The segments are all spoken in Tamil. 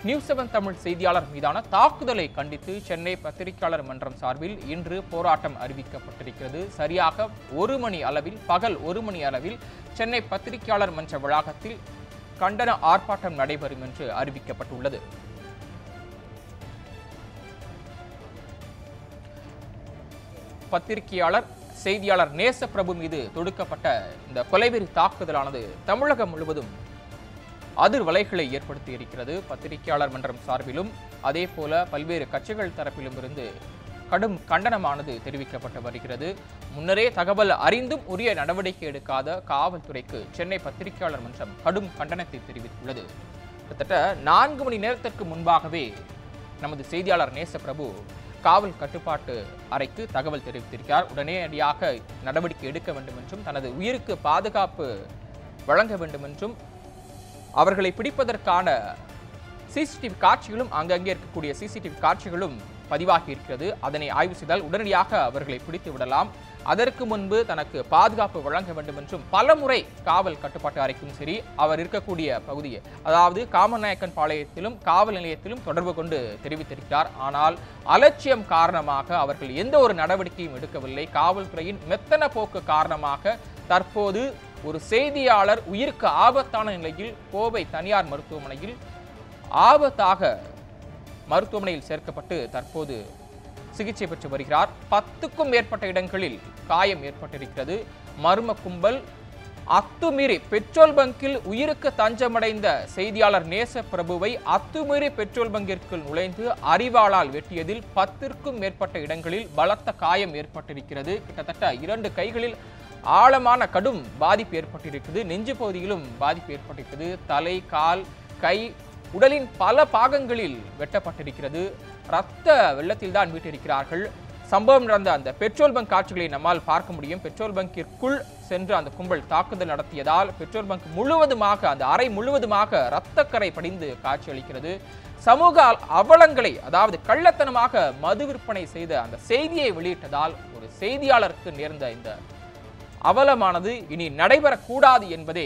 நியூஸ் செவன் தமிழ் செய்தியாளர் மீதான தாக்குதலை கண்டித்து சென்னை பத்திரிகையாளர் மன்றம் சார்பில் இன்று போராட்டம் அறிவிக்கப்பட்டிருக்கிறது சரியாக ஒரு மணி அளவில் பகல் ஒரு மணி அளவில் சென்னை பத்திரிகையாளர் மன்ற வளாகத்தில் கண்டன ஆர்ப்பாட்டம் நடைபெறும் என்று அறிவிக்கப்பட்டுள்ளது பத்திரிகையாளர் செய்தியாளர் நேசப்பிரபு மீது தொடுக்கப்பட்ட இந்த கொலைவெறி தாக்குதலானது தமிழகம் முழுவதும் அதிர்வலைகளை ஏற்படுத்தி இருக்கிறது பத்திரிகையாளர் மன்றம் சார்பிலும் அதே போல பல்வேறு கட்சிகள் தரப்பிலும் இருந்து கடும் கண்டனமானது தெரிவிக்கப்பட்டு வருகிறது முன்னரே தகவல் அறிந்தும் உரிய நடவடிக்கை எடுக்காத காவல்துறைக்கு சென்னை பத்திரிகையாளர் மன்றம் கடும் கண்டனத்தை தெரிவித்துள்ளது கிட்டத்தட்ட நான்கு மணி நேரத்திற்கு முன்பாகவே நமது செய்தியாளர் நேசப்பிரபு காவல் கட்டுப்பாட்டு அறைக்கு தகவல் தெரிவித்திருக்கிறார் உடனடியாக நடவடிக்கை எடுக்க வேண்டும் என்றும் தனது உயிருக்கு பாதுகாப்பு வழங்க வேண்டும் என்றும் அவர்களை பிடிப்பதற்கான சிசிடிவி காட்சிகளும் அங்கங்கே இருக்கக்கூடிய சிசிடிவி காட்சிகளும் பதிவாகி இருக்கிறது அதனை ஆய்வு செய்தால் உடனடியாக அவர்களை பிடித்து விடலாம் அதற்கு முன்பு தனக்கு பாதுகாப்பு வழங்க வேண்டும் என்றும் பலமுறை காவல் கட்டுப்பாட்டு அறைக்கும் சரி அவர் இருக்கக்கூடிய பகுதியை அதாவது காமநாயக்கன் பாளையத்திலும் காவல் நிலையத்திலும் தொடர்பு கொண்டு தெரிவித்திருக்கிறார் ஆனால் அலட்சியம் காரணமாக அவர்கள் எந்த ஒரு நடவடிக்கையும் எடுக்கவில்லை காவல்துறையின் மெத்தன போக்கு காரணமாக தற்போது ஒரு செய்தியாளர் உயிருக்கு ஆபத்தான நிலையில் கோவை தனியார் மருத்துவமனையில் ஆபத்தாக மருத்துவமனையில் சேர்க்கப்பட்டு தற்போது சிகிச்சை பெற்று வருகிறார் பத்துக்கும் மேற்பட்ட இடங்களில் காயம் ஏற்பட்டிருக்கிறது மர்ம கும்பல் அத்துமீறி பெட்ரோல் பங்கில் உயிருக்கு தஞ்சமடைந்த செய்தியாளர் நேச பிரபுவை அத்துமீறி பெட்ரோல் பங்கிற்குள் நுழைந்து அறிவாளால் வெட்டியதில் பத்திற்கும் மேற்பட்ட இடங்களில் பலத்த காயம் ஏற்பட்டிருக்கிறது கிட்டத்தட்ட இரண்டு கைகளில் ஆழமான கடும் பாதிப்பு ஏற்பட்டிருக்குது நெஞ்சு பகுதியிலும் பாதிப்பு ஏற்பட்டிருக்குது தலை கால் கை உடலின் பல பாகங்களில் வெட்டப்பட்டிருக்கிறது ரத்த வெள்ளத்தில் தான் மீட்டிருக்கிறார்கள் சம்பவம் நடந்த அந்த பெட்ரோல் பங்க் காட்சிகளை நம்மால் பார்க்க முடியும் பெட்ரோல் பங்கிற்குள் சென்று அந்த கும்பல் தாக்குதல் நடத்தியதால் பெட்ரோல் பங்க் முழுவதுமாக அந்த அறை முழுவதுமாக இரத்தக்கரை படிந்து காட்சியளிக்கிறது சமூக அவலங்களை அதாவது கள்ளத்தனமாக மது விற்பனை செய்த அந்த செய்தியை வெளியிட்டதால் ஒரு செய்தியாளருக்கு நேர்ந்த இந்த அவலமானது இனி நடைபெறக்கூடாது என்பதே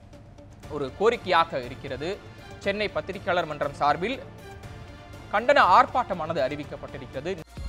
ஒரு கோரிக்கையாக இருக்கிறது சென்னை பத்திரிகையாளர் மன்றம் சார்பில் கண்டன ஆர்ப்பாட்டமானது அறிவிக்கப்பட்டிருக்கிறது